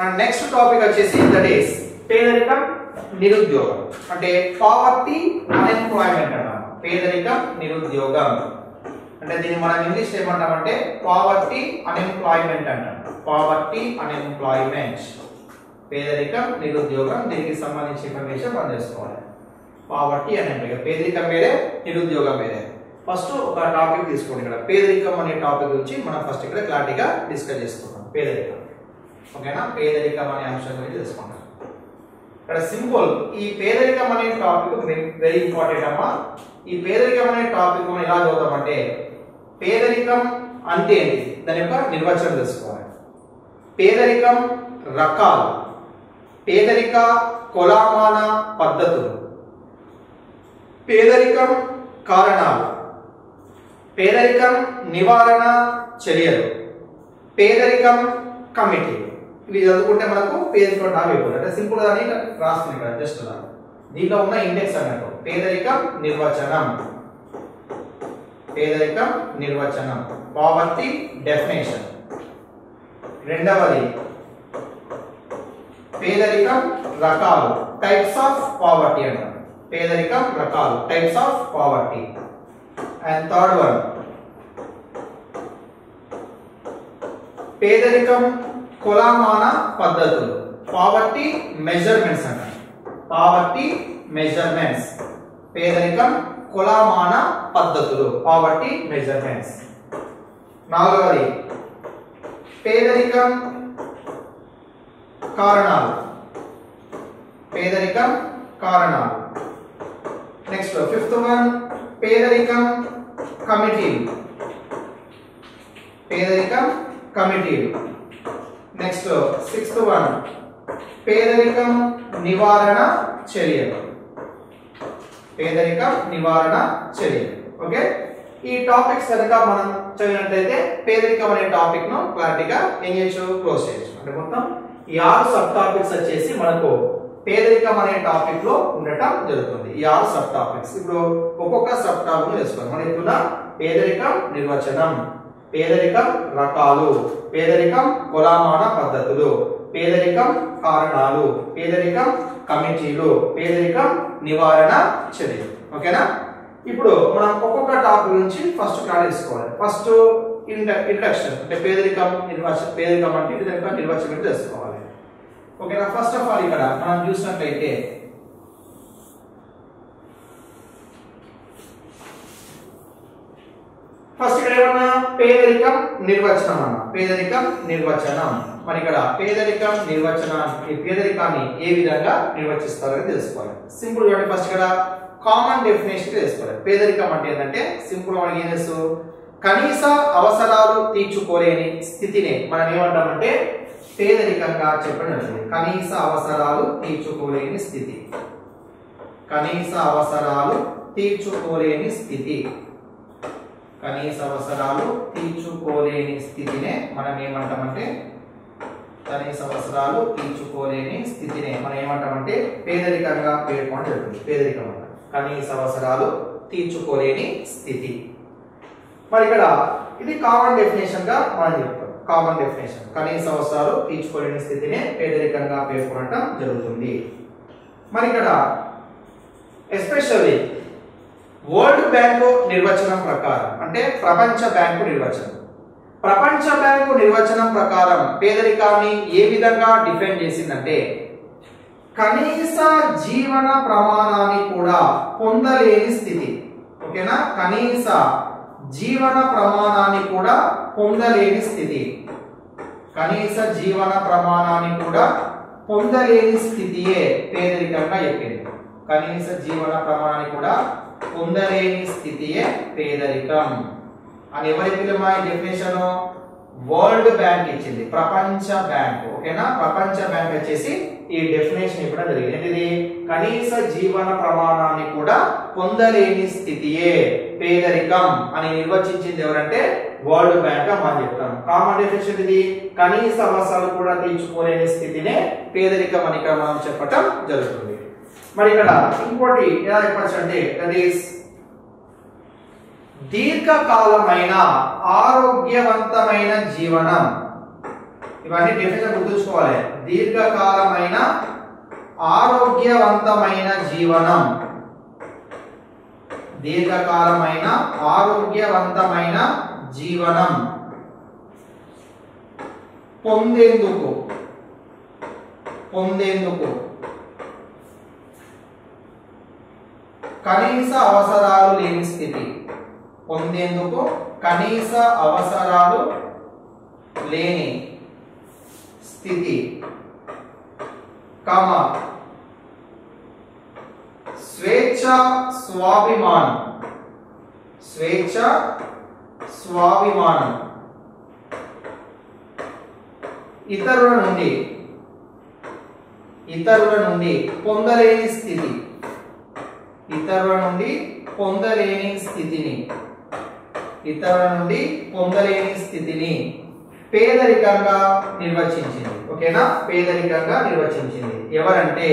మన next topic వచ్చేసి that is పేదరికం నిరుద్యోగం అంటే పావర్టీ అన్ఎంప్లాయ్మెంట్ అన్నాం పేదరికం నిరుద్యోగం అంటే దీన్ని మనం ఇంగ్లీష్ ఏమంటామంటే పావర్టీ అన్ఎంప్లాయ్మెంట్ అంటాం పావర్టీ అన్ఎంప్లాయ్మెంట్ పేదరికం నిరుద్యోగం దీనికి సంబంధించిన ఇన్ఫర్మేషన్ మనం తెలుసుకోవాలి పావర్టీ అనే పేదరికం వేరే నిరుద్యోగం వేరే ఫస్ట్ ఒక టాపిక్ తీసుకోండి ఇక్కడ పేదరికం అనే టాపిక్ గురించి మనం ఫస్ట్ ఇక్కడ క్లారిటీగా డిస్కస్ చేసుకుందాం పేదరికం ఓకేనా పేదరికం అనే అంశం గురించి తెలుసుకుందాం ఇక్కడ సింపుల్ ఈ పేదరికం అనే టాపిక్ వెరీ ఇంపార్టెంట్ అమ్మా ఈ పేదరికం అనే టాపిక్ మనం ఎలా చదువుతామంటే పేదరికం అంటే ఏంటి దాని యొక్క నిర్వచనం తెలుసుకోవాలి పేదరికం రకాలు పేదరిక కొలామాన పద్ధతులు పేదరికం కారణాలు పేదరికం నివారణ చర్యలు పేదరికం కమిటీ ఇవి చదువుకుంటే మనకు పేదరికం టాప్ అయిపోతుంది అంటే సింపుల్ అని రాస్తుంది ఇక్కడ జస్ట్ అలా దీంట్లో ఉన్న ఇండెక్స్ అన్నట్టు పేదరికం నిర్వచనం పేదరికం నిర్వచనం పావర్టీ డెఫినేషన్ రెండవది పేదరికం రకాలు టైప్స్ ఆఫ్ పావర్టీ అంటారు పేదరికం రకాలు types of poverty and third one పేదరికం కొలామాన పద్ధతులు పావర్టీ మెజర్మెంట్స్ అంటారు పావర్టీ మెజర్మెంట్స్ పేదరికం కొలామాన పద్ధతులు పావర్టీ మెజర్మెంట్స్ నాలుగవది పేదరికం కారణాలు పేదరికం కారణాలు నెక్స్ట్ ఫిఫ్త్ వన్ పేదరికం కమిటీలు పేదరికం కమిటీలు నెక్స్ట్ సిక్స్త్ వన్ పేదరికం నివారణ చర్యలు పేదరికం నివారణ చర్యలు ఓకే ఈ టాపిక్స్ కనుక మనం చదివినట్లయితే పేదరికం అనే టాపిక్ ను క్లారిటీగా ఏం చేయొచ్చు క్లోజ్ చేయొచ్చు అంటే మొత్తం ఈ ఆరు సబ్ టాపిక్స్ వచ్చేసి మనకు పేదరికం అనే టాపిక్ లో ఉండటం జరుగుతుంది ఈ ఆరు సబ్ టాపిక్స్ ఇప్పుడు ఒక్కొక్క సబ్ టాపిక్ తెలుసుకోవాలి మనం ఇప్పుడు పేదరికం నిర్వచనం పేదరికం రకాలు పేదరికం కులామాన పద్ధతులు పేదరికం కారణాలు పేదరికం కమిటీలు పేదరికం నివారణ చర్యలు ఓకేనా ఇప్పుడు మనం ఒక్కొక్క టాపిక్ నుంచి ఫస్ట్ క్లాస్ తీసుకోవాలి ఫస్ట్ ఇంట్రడక్షన్ అంటే పేదరికం నిర్వచన పేదరికం అంటే ఇది కనుక నిర్వచనం తెలుసుకోవాలి ఓకేనా ఫస్ట్ ఆఫ్ ఆల్ ఇక్కడ మనం చూసినట్లయితే ఫస్ట్ ఇక్కడ ఏమన్నా పేదరికం నిర్వచనం అన్న పేదరికం నిర్వచనం మరి ఇక్కడ పేదరికం నిర్వచనాన్ని పేదరికాన్ని ఏ విధంగా నిర్వచిస్తారని తెలుసుకోవాలి సింపుల్ చూడండి ఫస్ట్ ఇక్కడ కామన్ డెఫినేషన్ తెలుసుకోవాలి పేదరికం అంటే ఏంటంటే సింపుల్ మనకి ఏం తెలుసు కనీస అవసరాలు తీర్చుకోలేని స్థితిని మనం ఏమంటామంటే పేదరికంగా చెప్పడం జరుగుతుంది కనీస అవసరాలు తీర్చుకోలేని స్థితి కనీస అవసరాలు తీర్చుకోలేని స్థితి కనీస అవసరాలు తీర్చుకోలేని స్థితినే మనం ఏమంటామంటే కనీస అవసరాలు తీర్చుకోలేని స్థితినే మనం ఏమంటామంటే పేదరికంగా పేర్కొనడం జరుగుతుంది పేదరికం అంటాం కనీస అవసరాలు తీర్చుకోలేని స్థితి మరి ఇక్కడ ఇది కామన్ డెఫినేషన్ గా మనం చెప్తాం కామన్ డెఫినేషన్ కనీస అవసరాలు తీర్చుకోలేని స్థితినే పేదరికంగా పేర్కొనటం జరుగుతుంది మరి ఇక్కడ ఎస్పెషల్లీ వరల్డ్ బ్యాంకు నిర్వచనం ప్రకారం అంటే ప్రపంచ బ్యాంకు నిర్వచనం ప్రపంచ బ్యాంకు నిర్వచనం ప్రకారం పేదరికాన్ని ఏ విధంగా డిఫైన్ చేసిందంటే కనీస జీవన ప్రమాణాన్ని కూడా పొందలేని స్థితి ఓకేనా కనీస జీవన ప్రమాణాన్ని కూడా పొందలేని స్థితి కనీస జీవన ప్రమాణాన్ని కూడా పొందలేని స్థితియే పేదరికంగా చెప్పింది కనీస జీవన ప్రమాణాన్ని కూడా పొందలేని స్థితియే పేదరికం అని ఎవరి పిల్లమా డెఫినేషన్ వరల్డ్ బ్యాంక్ ఇచ్చింది ప్రపంచ బ్యాంక్ ఓకేనా ప్రపంచ బ్యాంక్ వచ్చేసి ఈ డెఫినేషన్ ఇవ్వడం జరిగింది ఏంటిది కనీస జీవన ప్రమాణాన్ని కూడా పొందలేని స్థితియే పేదరికం అని నిర్వచించింది ఎవరంటే వరల్డ్ బ్యాంక్ మనం చెప్తాం కామన్ డెఫినేషన్ ఇది కనీస అవసరాలు కూడా తీర్చుకోలేని స్థితినే పేదరికం అని ఇక్కడ మనం చెప్పటం జరుగుతుంది మరి ఇక్కడ ఇంకోటి ఎలా చెప్పచ్చు అంటే దట్ ఈస్ దీర్ఘకాలమైన ఆరోగ్యవంతమైన జీవనం ఇవన్నీ డెఫినేషన్ గుర్తుంచుకోవాలి దీర్ఘకాలమైన ఆరోగ్యవంతమైన జీవనం దీర్ఘకాలమైన ఆరోగ్యవంతమైన జీవనం పొందేందుకు పొందేందుకు కనీస అవసరాలు లేని స్థితి పొందేందుకు కనీస అవసరాలు లేని స్థితి కమ స్వేచ్ఛ స్వాభిమానం స్వేచ్ఛ స్వాభిమానం ఇతరుల నుండి ఇతరుల నుండి పొందలేని స్థితి ఇతరుల నుండి పొందలేని స్థితిని ఇతరుల నుండి పొందలేని స్థితిని పేదరికంగా నిర్వచించింది ఓకేనా పేదరికంగా నిర్వచించింది ఎవరంటే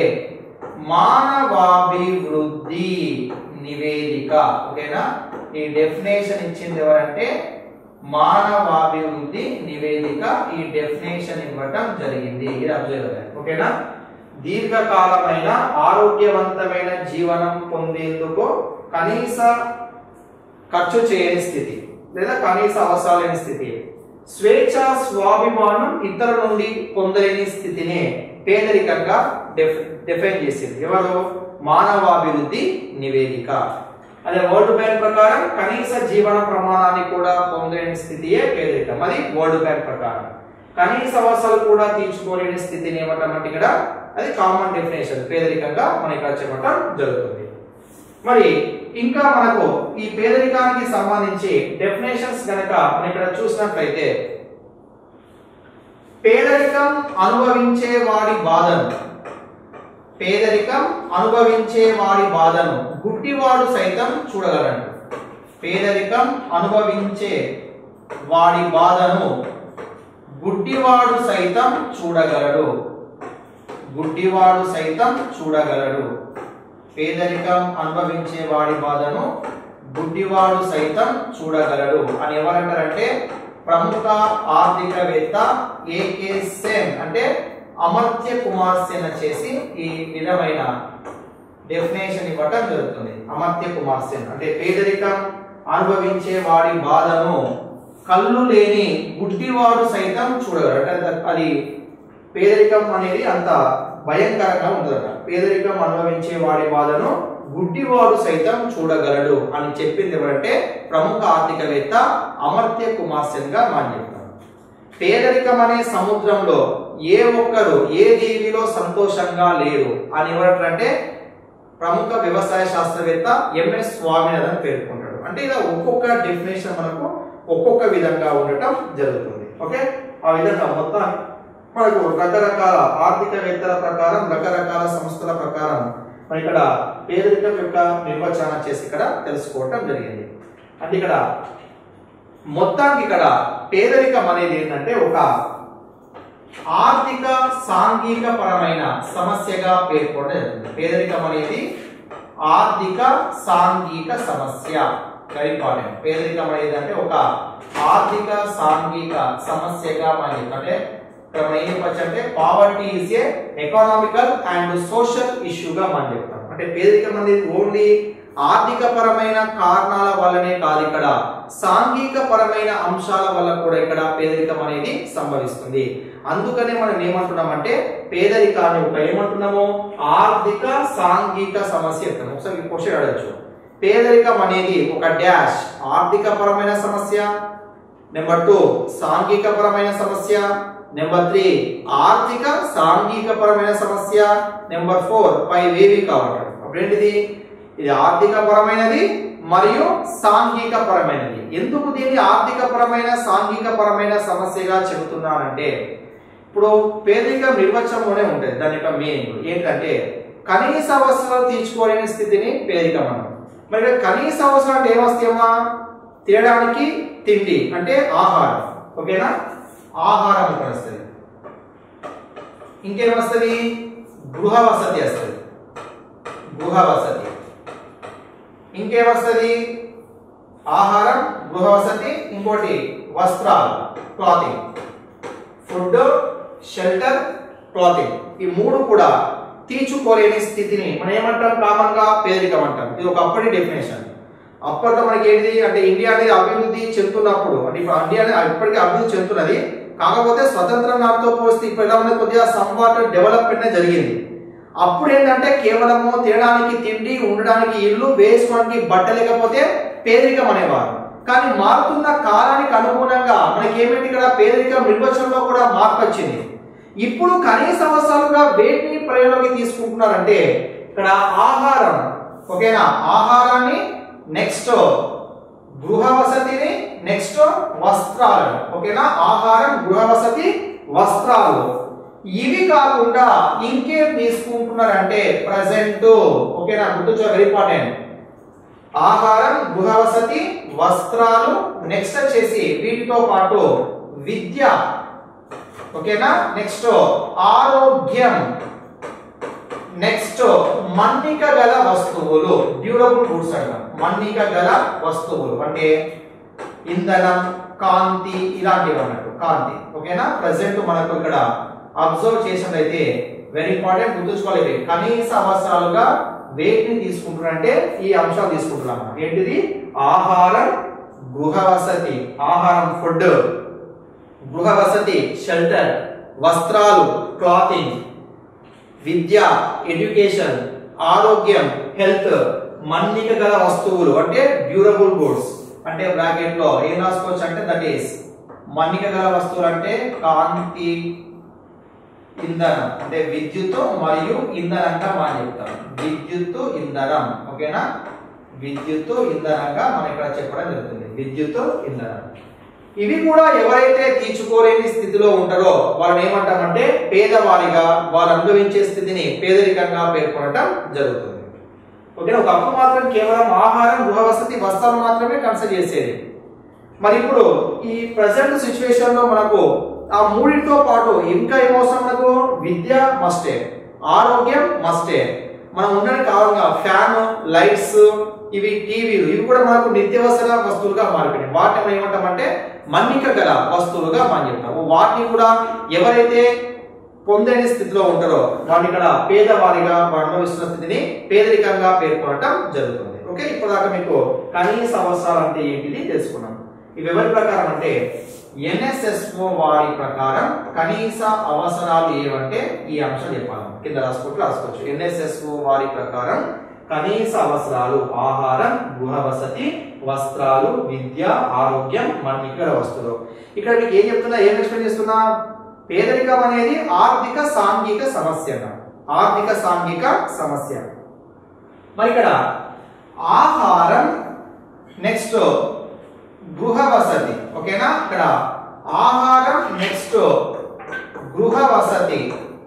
మానవాభివృద్ధి నివేదిక ఓకేనా ఈ డెఫినేషన్ ఇచ్చింది ఎవరంటే మానవాభివృద్ధి నివేదిక ఈ డెఫినేషన్ ఇవ్వటం జరిగింది ఇది అబ్జర్వ్ చేయాలి. ఓకేనా దీర్ఘకాలమైన ఆరోగ్యవంతమైన జీవనం పొందేందుకు కనీస ఖర్చు చేయని స్థితి లేదా కనీస అవసరాలు లేని స్థితి స్వేచ్ఛ స్వాభిమానం ఇతరుల నుండి పొందలేని స్థితిని పేదరికంగా డెఫ్ డిఫైన్ చేసింది ఎవరు మానవాభివృద్ధి నివేదిక అదే వరల్డ్ బ్యాంక్ ప్రకారం కనీస జీవన ప్రమాణాన్ని కూడా పొందలేని స్థితియే పేదరికం అది వరల్డ్ బ్యాంక్ ప్రకారం కనీస అవసరాలు కూడా తీర్చుకోలేని స్థితిని ఏమంటామంటే ఇక్కడ అది కామన్ డెఫినేషన్ పేదరికంగా మనం ఇక్కడ చెప్పటం జరుగుతుంది మరి ఇంకా మనకు ఈ పేదరికానికి సంబంధించి డెఫినేషన్స్ గనక మనం ఇక్కడ చూసినట్లయితే పేదరికం అనుభవించే వాడి బాధను పేదరికం అనుభవించే వాడి బాధను గుడ్డివాడు సైతం చూడగలడు పేదరికం అనుభవించే వాడి బాధను గుడ్డివాడు సైతం చూడగలడు గుడ్డివాడు సైతం చూడగలడు పేదరికం అనుభవించే వాడి బాధను గుడ్డివాడు సైతం చూడగలడు అని ఎవరంటారంటే ప్రముఖ ఆర్థికవేత్త ఏకే సేన్ అంటే అమర్త్య కుమార్ సేన్ చేసి ఈ విధమైన డెఫినేషన్ ఇవ్వటం జరుగుతుంది అమర్త్య కుమార్ సేన్ అంటే పేదరికం అనుభవించే వాడి బాధను కళ్ళు లేని గుడ్డివాడు సైతం చూడగలడు అంటే అది పేదరికం అనేది అంత భయంకరంగా ఉంటుందట పేదరికం అనుభవించే వాడి బాధను గుడ్డివాడు సైతం చూడగలడు అని చెప్పింది ఎవరంటే ప్రముఖ ఆర్థికవేత్త అమర్త్య కుమార్ సెన్ గా మనం చెప్తాం పేదరికం అనే సముద్రంలో ఏ ఒక్కరు ఏ దీవిలో సంతోషంగా లేరు అని ఎవరంటే ప్రముఖ వ్యవసాయ శాస్త్రవేత్త ఎంఎస్ స్వామినాథన్ పేర్కొంటాడు అంటే ఇలా ఒక్కొక్క డెఫినేషన్ మనకు ఒక్కొక్క విధంగా ఉండటం జరుగుతుంది ఓకే ఆ విధంగా మొత్తం మనకు రకరకాల ఆర్థికవేత్తల ప్రకారం రకరకాల సంస్థల ప్రకారం మనం ఇక్కడ పేదరికం యొక్క నిర్వచనం చేసి ఇక్కడ తెలుసుకోవటం జరిగింది అంటే ఇక్కడ మొత్తానికి ఇక్కడ పేదరికం అనేది ఏంటంటే ఒక ఆర్థిక సాంఘిక పరమైన సమస్యగా పేర్కొనడం జరుగుతుంది పేదరికం అనేది ఆర్థిక సాంఘిక సమస్య వెరీ ఇంపార్టెంట్ పేదరికం అనేది అంటే ఒక ఆర్థిక సాంఘిక సమస్యగా మనం చెప్తాం. అంటే ఇక్కడ మనం ఏం చెప్పచ్చు అంటే poverty is a economical and social ఇష్యూగా మనం చెప్తాం అంటే పేదరికం అనేది ఓన్లీ ఆర్థిక పరమైన కారణాల వల్లనే కాదు ఇక్కడ సాంఘిక పరమైన అంశాల వల్ల కూడా ఇక్కడ పేదరికం అనేది సంభవిస్తుంది అందుకనే మనం ఏమంటున్నామంటే పేదరికాన్ని ఒక ఏమంటున్నాము ఆర్థిక సాంఘిక సమస్య చెప్తాము ఒకసారి క్వశ్చన్ అడగచ్చు పేదరికం అనేది ఒక డాష్ ఆర్థిక పరమైన సమస్య నెంబర్ టూ సాంఘిక పరమైన సమస్య నెంబర్ త్రీ ఆర్థిక సాంఘిక పరమైన సమస్య నెంబర్ ఫోర్ ఫైవ్ ఏవి కావాలి అప్పుడేంటిది ఇది ఆర్థిక పరమైనది మరియు సాంఘిక పరమైనది ఎందుకు దీన్ని ఆర్థిక పరమైన సాంఘిక పరమైన సమస్యగా చెబుతున్నానంటే ఇప్పుడు పేదరికం నిర్వచనంలోనే ఉంటుంది దాని యొక్క మీనింగ్ ఏంటంటే కనీస అవసరాలు తీర్చుకోలేని స్థితిని పేదరికం అన్నాం మరి ఇక్కడ కనీస అవసరం అంటే ఏమొస్తాయమ్మా తినడానికి తిండి అంటే ఆహారం ఓకేనా ఆహారం ఇక్కడ వస్తుంది ఇంకేమొస్తుంది గృహ వసతి వస్తుంది గృహ వసతి ఇంకేమొస్తుంది ఆహారం గృహ వసతి ఇంకోటి వస్త్రాలు క్లాతింగ్ ఫుడ్ షెల్టర్ క్లాతింగ్ ఈ మూడు కూడా తీర్చుకోలేని స్థితిని మనం ఏమంటాం కామన్ గా పేదరికం అంటాం ఇది ఒక అప్పటి డెఫినేషన్ అప్పట్లో మనకి ఏంటి అంటే ఇండియా అనేది అభివృద్ధి చెందుతున్నప్పుడు అంటే ఇప్పుడు ఇండియా అనేది ఇప్పటికీ అభివృద్ధి చెందుతున్నది కాకపోతే స్వతంత్రం నాటితో పోస్తే ఇప్పుడు ఎలా ఉన్నది కొద్దిగా సంవాట్ డెవలప్మెంట్ జరిగింది అప్పుడు ఏంటంటే కేవలము తినడానికి తిండి ఉండడానికి ఇల్లు వేసుకోవడానికి బట్ట లేకపోతే పేదరికం అనేవారు కానీ మారుతున్న కాలానికి అనుగుణంగా మనకి ఏమిటి ఇక్కడ పేదరికం నిర్వచనంలో కూడా మార్పు వచ్చింది ఇప్పుడు కనీస అవసరాలుగా వేటిని ప్రయోగంలోకి తీసుకుంటున్నారంటే ఇక్కడ ఆహారం ఓకేనా ఆహారాన్ని నెక్స్ట్ గృహ వసతిని నెక్స్ట్ వస్త్రాలు ఓకేనా ఆహారం గృహ వసతి వస్త్రాలు ఇవి కాకుండా ఇంకేం తీసుకుంటున్నారంటే ప్రజెంట్ ఓకేనా గుర్తుంచో వెరీ ఇంపార్టెంట్ ఆహారం గృహ వసతి వస్త్రాలు నెక్స్ట్ వచ్చేసి వీటితో పాటు విద్య ఓకేనా నెక్స్ట్ ఆరోగ్యం నెక్స్ట్ మన్నిక గల వస్తువులు డ్యూరబుల్ గూడ్స్ అంటాం మన్నిక గల వస్తువులు అంటే ఇంధనం కాంతి ఇలాంటివి అన్నట్టు కాంతి ఓకేనా ప్రజెంట్ మనకు ఇక్కడ అబ్జర్వ్ చేసినట్లయితే వెరీ ఇంపార్టెంట్ గుర్తుంచుకోవాలి ఇవి. కనీస అవసరాలుగా వేటిని తీసుకుంటున్నారంటే ఈ అంశాలు తీసుకుంటున్నాం ఏంటిది ఆహారం గృహ వసతి ఆహారం ఫుడ్ గృహ వసతి షెల్టర్ వస్త్రాలు క్లాతింగ్ విద్య ఎడ్యుకేషన్ ఆరోగ్యం హెల్త్ మన్నిక గల వస్తువులు అంటే డ్యూరబుల్ గూడ్స్ అంటే బ్రాకెట్ లో ఏం రాసుకోవచ్చు అంటే దట్ ఈస్ మన్నిక గల వస్తువులు అంటే కాంతి ఇంధనం అంటే విద్యుత్ మరియు ఇంధనంగా మనం చెప్తాం విద్యుత్ ఇంధనం ఓకేనా విద్యుత్ ఇంధనంగా మనం ఇక్కడ చెప్పడం జరుగుతుంది విద్యుత్ ఇంధనం ఇవి కూడా ఎవరైతే తీర్చుకోలేని స్థితిలో ఉంటారో వాళ్ళని ఏమంటామంటే పేదవారిగా వాళ్ళు అనుభవించే స్థితిని పేదరికంగా పేర్కొనటం జరుగుతుంది ఓకే ఒకప్పుడు మాత్రం కేవలం ఆహారం గృహ వసతి వస్త్రాలు మాత్రమే కన్సిడర్ చేసేది మరి ఇప్పుడు ఈ ప్రజెంట్ సిచ్యువేషన్ లో మనకు ఆ మూడింటితో పాటు ఇంకా ఏమవసరం మనకు విద్య మస్టే ఆరోగ్యం మస్టే మనం ఉండడానికి కావాలంగా ఫ్యాన్ లైట్స్ ఇవి టీవీలు ఇవి కూడా మనకు నిత్యవసర వస్తువులుగా మారిపోయినాయి వాటిని మనం ఏమంటామంటే మన్నిక గల వస్తువులుగా మనం చెప్తాము వాటిని కూడా ఎవరైతే పొందని స్థితిలో ఉంటారో వాడిని ఇక్కడ పేదవారిగా వారు అనుభవిస్తున్న స్థితిని పేదరికంగా పేర్కొనటం జరుగుతుంది ఓకే ఇప్పటిదాకా మీకు కనీస అవసరాలు అంటే ఏంటిది తెలుసుకున్నాం ఇవి ఎవరి ప్రకారం అంటే ఎన్ఎస్ఎస్ఓ వారి ప్రకారం కనీస అవసరాలు ఏవంటే ఈ అంశం చెప్పాలి కింద రాసుకోవచ్చు రాసుకోవచ్చు ఎన్ఎస్ఎస్ఓ వారి ప్రకారం కనీస అవసరాలు ఆహారం గృహ వసతి వస్త్రాలు విద్య ఆరోగ్యం మన్నికల వస్తువులు ఇక్కడ మీకు ఏం చెప్తున్నా ఏం ఎక్స్ప్లెయిన్ చేస్తున్నా పేదరికం అనేది ఆర్థిక సాంఘిక సమస్య అన్న. ఆర్థిక సాంఘిక సమస్య మరి ఇక్కడ ఆహారం నెక్స్ట్ గృహ వసతి ఓకేనా ఇక్కడ ఆహారం నెక్స్ట్ గృహ వసతి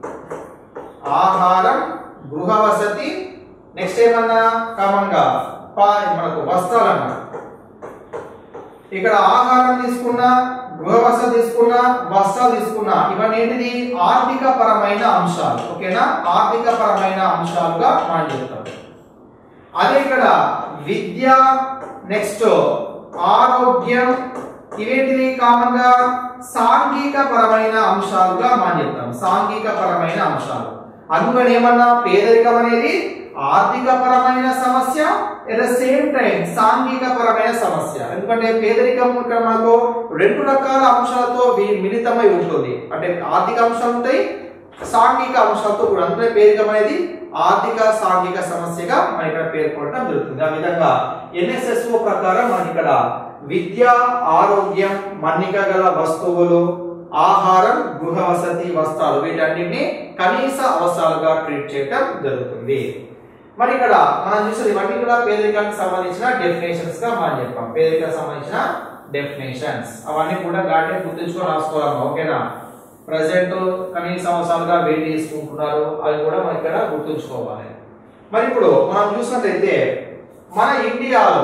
ఆహారం గృహ వసతి నెక్స్ట్ ఏమన్నా కామన్ గా పా- మనకు వస్త్రాలు అన్నా ఇక్కడ ఆహారం తీసుకున్నా గృహ వసతి తీసుకున్నా వస్త్రాలు తీసుకున్నా ఇవన్నీ ఏంటిది ఆర్థిక పరమైన అంశాలు ఓకేనా ఆర్థిక పరమైన అంశాలుగా మనం చెప్తాం అదే ఇక్కడ విద్య నెక్స్ట్ ఆరోగ్యం ఇవేంటిది కామన్ గా సాంఘిక పరమైన అంశాలుగా మనం చెప్తాం సాంఘిక పరమైన అంశాలు అందుకని ఏమన్నా పేదరికం అనేది ఆర్థిక పరమైన సమస్య ఎట్ ద సేమ్ టైం సాంఘిక పరమైన సమస్య ఎందుకంటే పేదరికం ఇక్కడ మనకు రెండు రకాల అంశాలతో వి- మిళితమై ఉంటుంది అంటే ఆర్థిక అంశాలు ఉంటాయి సాంఘిక అంశాలతో కూడా అంటే పేదరికం అనేది ఆర్థిక సాంఘిక సమస్యగా మన ఇక్కడ పేర్కొనడం జరుగుతుంది ఆ విధంగా ఎన్ఎస్ఎస్ఓ ప్రకారం మనకి ఇక్కడ విద్య ఆరోగ్యం మన్నిక గల వస్తువులు ఆహారం గృహ వసతి వస్త్రాలు వీటన్నిటిని కనీస అవసరాలుగా ట్రీట్ చేయటం జరుగుతుంది మరి ఇక్కడ మనం చూసేది ఇవన్నీ కూడా పేదరికానికి సంబంధించిన డెఫినేషన్స్ గా మనం చెప్పాం పేదరికానికి సంబంధించిన డెఫినేషన్స్ అవన్నీ కూడా గాటే గుర్తుంచుకొని రాసుకోవాలి ఓకేనా ప్రజెంట్ కనీస అవసరాలుగా వేడి తీసుకుంటున్నారు అవి కూడా మనం ఇక్కడ గుర్తుంచుకోవాలి మరి ఇప్పుడు మనం చూసినట్లయితే మన ఇండియాలో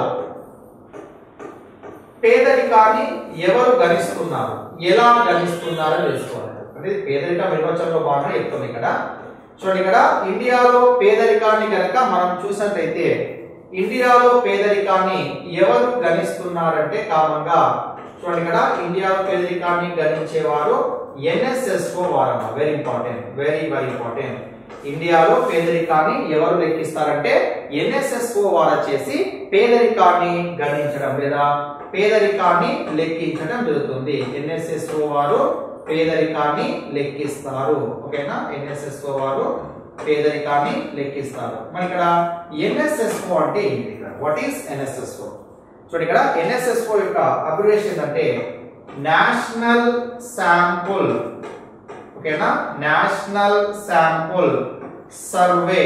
పేదరికాన్ని ఎవరు గణిస్తున్నారు ఎలా గణిస్తున్నారో తెలుసుకోవాలి అంటే పేదరిక నిర్వచనంలో భాగంగా చెప్తుంది ఇక్కడ చూడండి ఇక్కడ ఇండియాలో పేదరికాన్ని కనుక మనం చూసినట్లయితే ఇండియాలో పేదరికాన్ని ఎవరు గణిస్తున్నారంటే కామన్ గా చూడండి ఇక్కడ ఇండియాలో పేదరికాన్ని గణించేవారు ఎన్ఎస్ఎస్ఓ వారమ్మ very important very very important ఇండియాలో పేదరికాన్ని ఎవరు లెక్కిస్తారంటే ఎన్ఎస్ఎస్ఓ వారు చేసి పేదరికాన్ని గణించడం లేదా పేదరికాన్ని లెక్కించడం జరుగుతుంది ఎన్ఎస్ఎస్ఓ వారు పేదరికాన్ని లెక్కిస్తారు ఓకేనా ఎన్ఎస్ఎస్ఓ వారు పేదరికాన్ని లెక్కిస్తారు మరి ఇక్కడ ఎన్ఎస్ఎస్ఓ అంటే ఏంటి వాట్ ఈస్ ఎన్ఎస్ఎస్ఓ చూడండి ఇక్కడ ఎన్ఎస్ఎస్ఓ యొక్క అబ్రివేషన్ ఏంటంటే నేషనల్ శాంపుల్ ఓకేనా national sample survey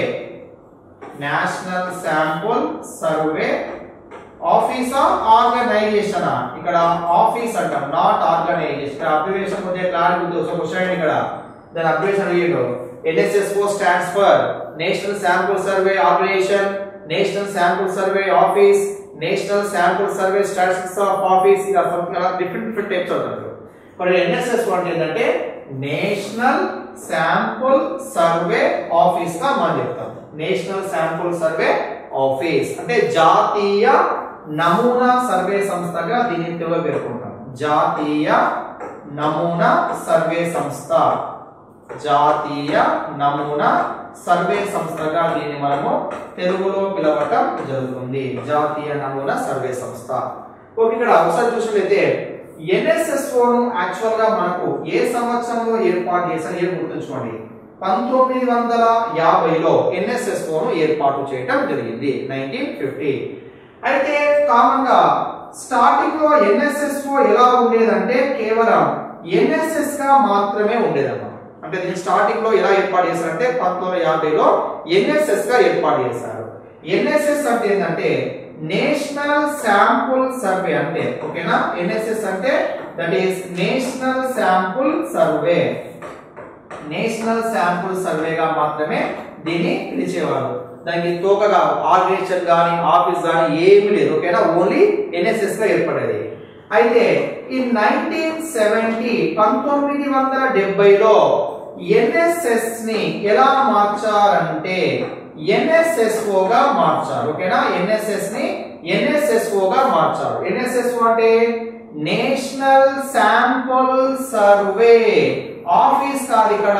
national sample survey office organisation ఇక్కడ ఆఫీస్ అంటాం నాట్ ఆర్గనైజేషన్ అబ్రివేషన్ కొద్దిగా క్లారిటీ ఉంది ఒకసారి క్వశ్చన్ ఇక్కడ దాని అబ్రివేషన్ అడిగిండు NSSO stands for national sample survey organisation national sample survey office national sample survey statistics of office ఇలా different different types అవుతారు మరి ఎన్ఎస్ఎస్ అంటే ఏంటంటే నేషనల్ శాంపుల్ సర్వే ఆఫీస్ గా మనం చెప్తాం నేషనల్ శాంపుల్ సర్వే ఆఫీస్ అంటే జాతీయ నమూనా సర్వే సంస్థగా దీన్ని తెలుగులో పేర్కొంటాం జాతీయ నమూనా సర్వే సంస్థ జాతీయ నమూనా సర్వే సంస్థగా దీన్ని మనము తెలుగులో పిలవటం జరుగుతుంది జాతీయ నమూనా సర్వే సంస్థ ఓకే ఇక్కడ ఒకసారి చూసినట్లయితే ఎన్ఎస్ఎస్ఓ ను యాక్చువల్ గా మనకు ఏ సంవత్సరంలో ఏర్పాటు చేశారు ఏం గుర్తుంచుకోండి పంతొమ్మిది వందల యాభైలో ఎన్ఎస్ఎస్ఓ ను ఏర్పాటు చేయటం జరిగింది నైన్టీన్ ఫిఫ్టీ అయితే కామన్ గా స్టార్టింగ్ లో ఎన్ఎస్ఎస్ఓ ఎలా ఉండేదంటే కేవలం ఎన్ఎస్ఎస్ గా మాత్రమే ఉండేదన్నమాట అంటే దీని స్టార్టింగ్ లో ఎలా ఏర్పాటు చేశారంటే పంతొమ్మిది వందల యాభైలో ఎన్ఎస్ఎస్ గా ఏర్పాటు చేశారు ఎన్ఎస్ఎస్ అంటే ఏంటంటే నేషనల్ శాంపుల్ సర్వే అంటే ఓకేనా ఎన్ఎస్ఎస్ అంటే that is national sample survey national sample సర్వేగా మాత్రమే దీన్ని పిలిచేవారు దానికి తోకగా ఆర్గనైజేషన్ కానీ ఆఫీస్ కానీ ఏమీ లేదు ఓకేనా ఓన్లీ ఎన్ఎస్ఎస్ గా ఏర్పడేది అయితే ఈ నైన్టీన్ సెవెంటీ పంతొమ్మిది వందల డెబ్బైలో ఎన్ఎస్ఎస్ ని ఎలా మార్చారంటే ఎన్ఎస్ఎస్ఓ గా మార్చారు ఓకేనా ఎన్ఎస్ఎస్ ని ఎన్ఎస్ఎస్ఓ గా మార్చారు ఎన్ఎస్ఎస్ఓ అంటే నేషనల్ శాంపుల్ సర్వే ఆఫీస్ కాదు ఇక్కడ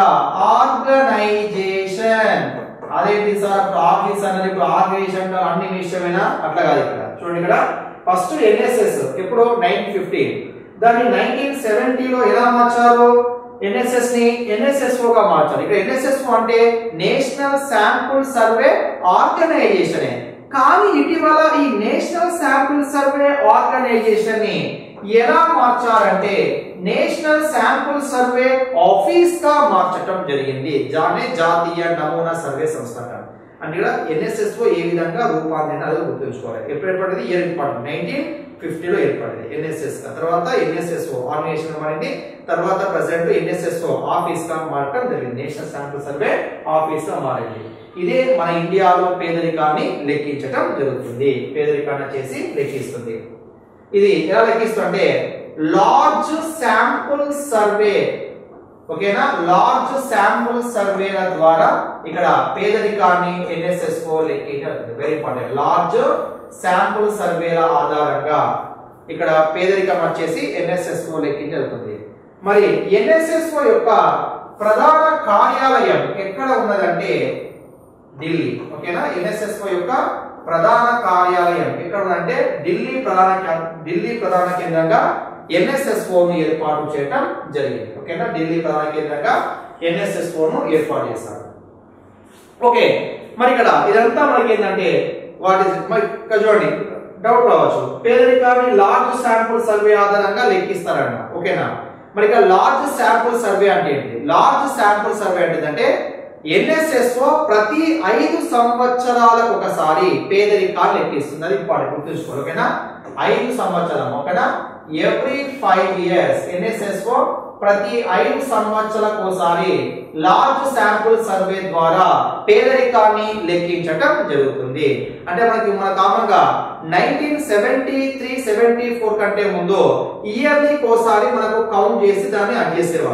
ఆర్గనైజేషన్ అదేంటి సార్ ఇప్పుడు ఆఫీస్ అనేది ఇప్పుడు ఆర్గనైజేషన్ అన్ని విషయమైనా అట్లా కాదు ఇక్కడ చూడండి ఇక్కడ ఫస్ట్ ఎన్ఎస్ఎస్ ఎప్పుడు నైన్టీన్ ఫిఫ్టీ దాన్ని నైన్టీన్ సెవెంటీలో ఎలా మార్చారు ఎన్ఎస్ఎస్ ని ఎన్ఎస్ఎస్ఓ గా మార్చారు ఇక్కడ ఎన్ఎస్ఎస్ఓ అంటే నేషనల్ శాంపుల్ సర్వే ఆర్గనైజేషన్ కానీ ఇటీవల ఈ నేషనల్ శాంపుల్ సర్వే ఆర్గనైజేషన్ ని ఎలా మార్చారంటే నేషనల్ శాంపుల్ సర్వే ఆఫీస్ గా మార్చటం జరిగింది దాన్ని జాతీయ నమూనా సర్వే సంస్థ అంటారు అంటే ఇక్కడ ఎన్ఎస్ఎస్ఓ ఏ విధంగా రూపాంతరం అనేది గుర్తుంచుకోవాలి ఎప్పుడు ఏర్పడింది ఇయర్ ఇంపార్టెంట్ నైన్టీన్ ఫిఫ్టీలో ఏర్పడింది ఎన్ఎస్ఎస్ తర్వాత ఎన్ఎస్ఎస్ఓ ఆర్గనైజేషన్ మారింది తర్వాత ప్రజెంట్ ఎన్ఎస్ఎస్ఓ ఆఫీస్ గా మారటం జరిగింది నేషనల్ శాంపుల్ సర్వే ఆఫీస్ గా మారింది ఇదే మన ఇండియాలో పేదరికాన్ని లెక్కించటం జరుగుతుంది పేదరికాన్ని చేసి లెక్కిస్తుంది ఇది ఎలా లెక్కిస్తుంటే లార్జ్ శాంపుల్ సర్వే ఓకేనా లార్జ్ శాంపుల్ సర్వేల ద్వారా ఇక్కడ పేదరికాన్ని ఎన్ఎస్ఎస్ఓ లెక్కించడం వెరీ ఇంపార్టెంట్ లార్జ్ శాంపుల్ సర్వేల ఆధారంగా ఇక్కడ పేదరికం వచ్చేసి ఎన్ఎస్ఎస్ఓ లెక్కించబడుతుంది మరి ఎన్ఎస్ఎస్ఓ యొక్క ప్రధాన కార్యాలయం ఎక్కడ ఉన్నదంటే ఢిల్లీ ఓకేనా ఎన్ఎస్ఎస్ఓ యొక్క ప్రధాన కార్యాలయం ఎక్కడ ఉందంటే ఢిల్లీ ప్రధాన కేం- ఢిల్లీ ప్రధాన కేంద్రంగా ఎన్ఎస్ఎస్ఓ ను ఏర్పాటు చేయడం జరిగింది ఓకేనా ఢిల్లీ ప్రధాన కేంద్రంగా ఎన్ఎస్ఎస్ఓ ను ఏర్పాటు చేశారు ఓకే మరి ఇక్కడ ఇదంతా మనకి ఏంటంటే వాట్ ఇస్ మరి ఇక్కడ చూడండి డౌట్ రావచ్చు పేదరికాన్ని లార్జ్ శాంపుల్ సర్వే ఆధారంగా లెక్కిస్తారన్న ఓకేనా మరి ఇక్కడ లార్జ్ శాంపుల్ సర్వే అంటే ఏంటి లార్జ్ శాంపుల్ సర్వే అంటే ఏంటంటే ఎన్ఎస్ఎస్ఓ ప్రతి ఐదు సంవత్సరాలకు ఒకసారి పేదరికాన్ని లెక్కిస్తుంది అది ఇంపార్టెంట్ గుర్తుంచుకోవాలి ఓకేనా ఐదు సంవత్సరం ఓకేనా ఎవ్రీ ఫైవ్ ఇయర్స్ ఎన్ఎస్ఎస్ఓ ప్రతి ఐదు సంవత్సరాలకు ఒకసారి లార్జ్ శాంపుల్ సర్వే ద్వారా పేదరికాన్ని లెక్కించటం జరుగుతుంది అంటే మనకి మన కామన్ గా nineteen seventy three seventy four కంటే ముందు ఇయర్లీ ఒకసారి మనకు కౌంట్ చేసి దాన్ని అడ్ చేసేవారు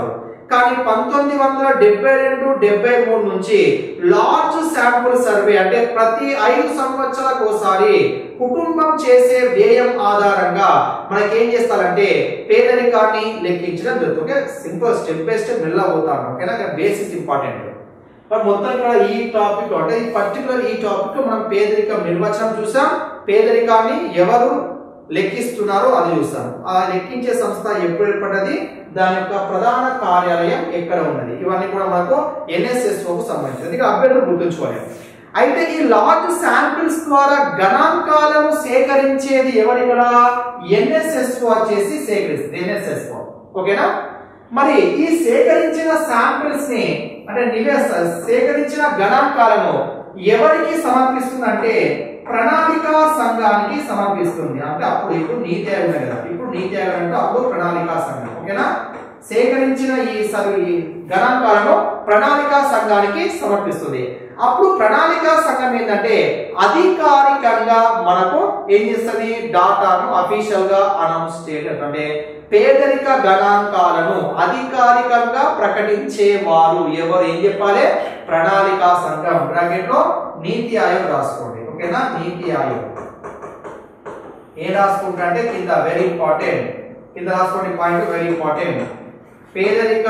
కానీ పంతొమ్మిది వందల డెబ్బై రెండు డెబ్బై మూడు నుంచి లార్జ్ శాంపుల్ సర్వే అంటే ప్రతి ఐదు సంవత్సరాలకు ఒకసారి కుటుంబం చేసే వ్యయం ఆధారంగా మనకి ఏం చేస్తారంటే పేదరికాన్ని లెక్కించడం జరుగుతుంది okay simple step by step మెల్ల అవుతాను ఓకేనా బేసిక్ ఇంపార్టెంట్ మరి మొత్తం ఇక్కడ ఈ టాపిక్ అంటే ఈ పర్టికులర్ ఈ టాపిక్ మనం పేదరికం నిర్వచనం చూసాం పేదరికాన్ని ఎవరు లెక్కిస్తున్నారో అది చూస్తాం ఆ లెక్కించే సంస్థ ఎప్పుడు ఏర్పడ్డది దాని యొక్క ప్రధాన కార్యాలయం ఎక్కడ ఉన్నది ఇవన్నీ కూడా మనకు ఎన్ఎస్ఎస్ఓ కు సంబంధించింది ఇక్కడ అభ్యర్థులు గుర్తుంచుకోవాలి అయితే ఈ లార్జ్ శాంపిల్స్ ద్వారా గణాంకాలను సేకరించేది ఎవరు ఇక్కడ ఎన్ఎస్ఎస్ఓ వచ్చేసి సేకరిస్తుంది ఎన్ఎస్ఎస్ఓ ఓకేనా మరి ఈ సేకరించిన శాంపిల్స్ ని అంటే నివేశ సేకరించిన గణాంకాలను ఎవరికి సమర్పిస్తుందంటే ప్రణాళికా సంఘానికి సమర్పిస్తుంది అంటే అప్పుడు ఇప్పుడు నీతి ఆయోగం కదా ఇప్పుడు నీతి ఆయోగం అంటే అప్పుడు ప్రణాళికా సంఘం ఓకేనా సేకరించిన ఈ సర్వే ఈ గణాంకాలను ప్రణాళికా సంఘానికి సమర్పిస్తుంది అప్పుడు ప్రణాళికా సంఘం ఏంటంటే అధికారికంగా మనకు ఏం చేస్తుంది డాటాను అఫీషియల్ గా అనౌన్స్ చేయడం అంటే పేదరిక గణాంకాలను అధికారికంగా ప్రకటించేవారు ఎవరు ఏం చెప్పాలి ప్రణాళికా సంఘం బ్రాకెట్ లో నీతి ఆయోగ్ రాసుకోండి ఓకేనా నీతి ఆయోగ్ ఏం రాసుకుంటా అంటే కింద వెరీ ఇంపార్టెంట్ కింద రాసుకోండి పాయింట్ వెరీ ఇంపార్టెంట్ పేదరిక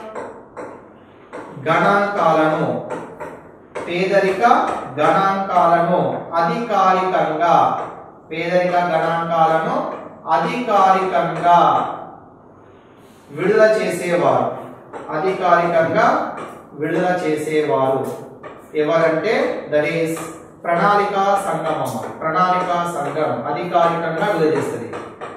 గణాంకాలను పేదరిక గణాంకాలను అధికారికంగా పేదరిక గణాంకాలను అధికారికంగా విడుదల చేసేవారు అధికారికంగా విడుదల చేసేవారు ఎవరంటే దట్ ఈస్ ప్రణాళిక సంఘం అమ్మ ప్రణాళిక సంఘం అధికారికంగా విడుదల చేస్తుంది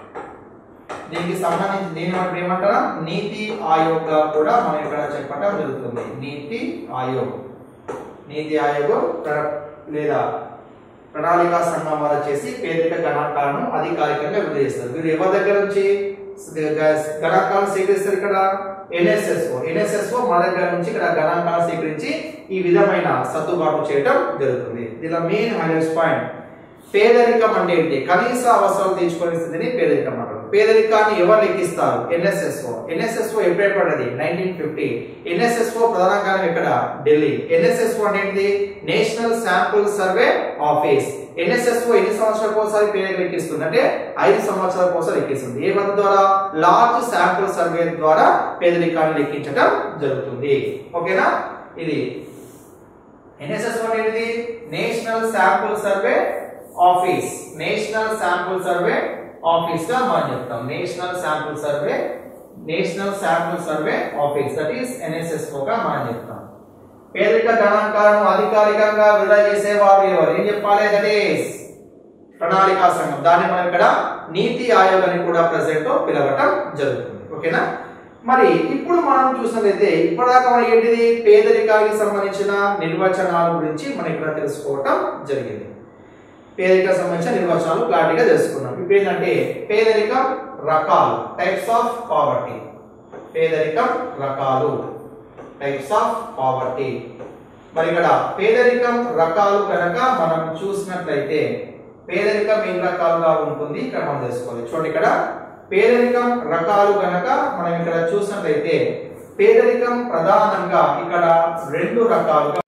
దీనికి సంబంధించి దీని మనం ఏమంటారా నీతి ఆయోగ్ గా కూడా మనం ఇక్కడ చెప్పడం జరుగుతుంది నీతి ఆయోగ్ నీతి ఆయోగ్ ప్ర- లేదా ప్రణాళికా సంఘం వారు వచ్చేసి పేదరిక గణాంకాలను అధికారికంగా విడుదల చేస్తారు వీరు ఎవరి దగ్గర నుంచి గణాంకాలను సేకరిస్తారు ఇక్కడ ఎన్ఎస్ఎస్ఓ ఎన్ఎస్ఎస్ఓ మన దగ్గర నుంచి ఇక్కడ గణాంకాలను సేకరించి ఈ విధమైన సర్దుబాటు చేయడం జరుగుతుంది దీనిలో మెయిన్ హైలైట్స్ పాయింట్ పేదరికం అంటే ఏంటి కనీస అవసరాలు తీర్చుకునే స్థితిని పేదరికం అంటారు పేదరికాన్ని ఎవరు లెక్కిస్తారు ఎన్ఎస్ఎస్ఓ ఎన్ఎస్ఎస్ఓ ఎప్పుడు ఏర్పడ్డది నైన్టీన్ ఫిఫ్టీ ఎన్ఎస్ఎస్ఓ ప్రధాన కార్యం ఎక్కడ ఢిల్లీ ఎన్ఎస్ఎస్ఓ అంటే ఏంటిది national sample survey office NSSO ఎన్ని సంవత్సరాలకు ఒకసారి పేరు లెక్కిస్తుంది అంటే ఐదు సంవత్సరాలకు ఒకసారి లెక్కిస్తుంది ఏ పద్ధతి ద్వారా లార్జ్ శాంపుల్ సర్వే ద్వారా పేదరికాన్ని లెక్కించడం జరుగుతుంది ఓకేనా ఇది ఎన్ఎస్ఎస్ అంటే ఏంటిది national sample survey office national sample survey office గా మనం చెప్తాం national sample survey national sample survey office that is NSSO గా మనం చెప్తాం పేదరిక గణాంకాలను అధికారికంగా విడుదల చేసేవారు ఎవరు ఏం చెప్పాలి దట్ ఈస్ ప్రణాళికా సంఘం దాన్ని మనం ఇక్కడ నీతి ఆయోగ్ అని కూడా ప్రెసెంట్ పిలవటం జరుగుతుంది ఓకేనా మరి ఇప్పుడు మనం చూసినట్లయితే ఇప్పటిదాకా మనం ఏంటిది పేదరికానికి సంబంధించిన నిర్వచనాల గురించి మనం ఇక్కడ తెలుసుకోవటం జరిగింది పేదరిక సంబంధించిన నిర్వచనాలు క్లారిటీగా తెలుసుకున్నాం ఇప్పుడు ఏంటంటే పేదరికం రకాలు టైప్స్ ఆఫ్ పావర్టీ పేదరికం రకాలు టైప్స్ ఆఫ్ పావర్టీ మరి ఇక్కడ పేదరికం రకాలు కనుక మనం చూసినట్లయితే పేదరికం ఎన్ని రకాలుగా ఉంటుంది ఇక్కడ మనం తెలుసుకోవాలి చూడండి ఇక్కడ పేదరికం రకాలు కనుక మనం ఇక్కడ చూసినట్లయితే పేదరికం ప్రధానంగా ఇక్కడ రెండు రకాలుగా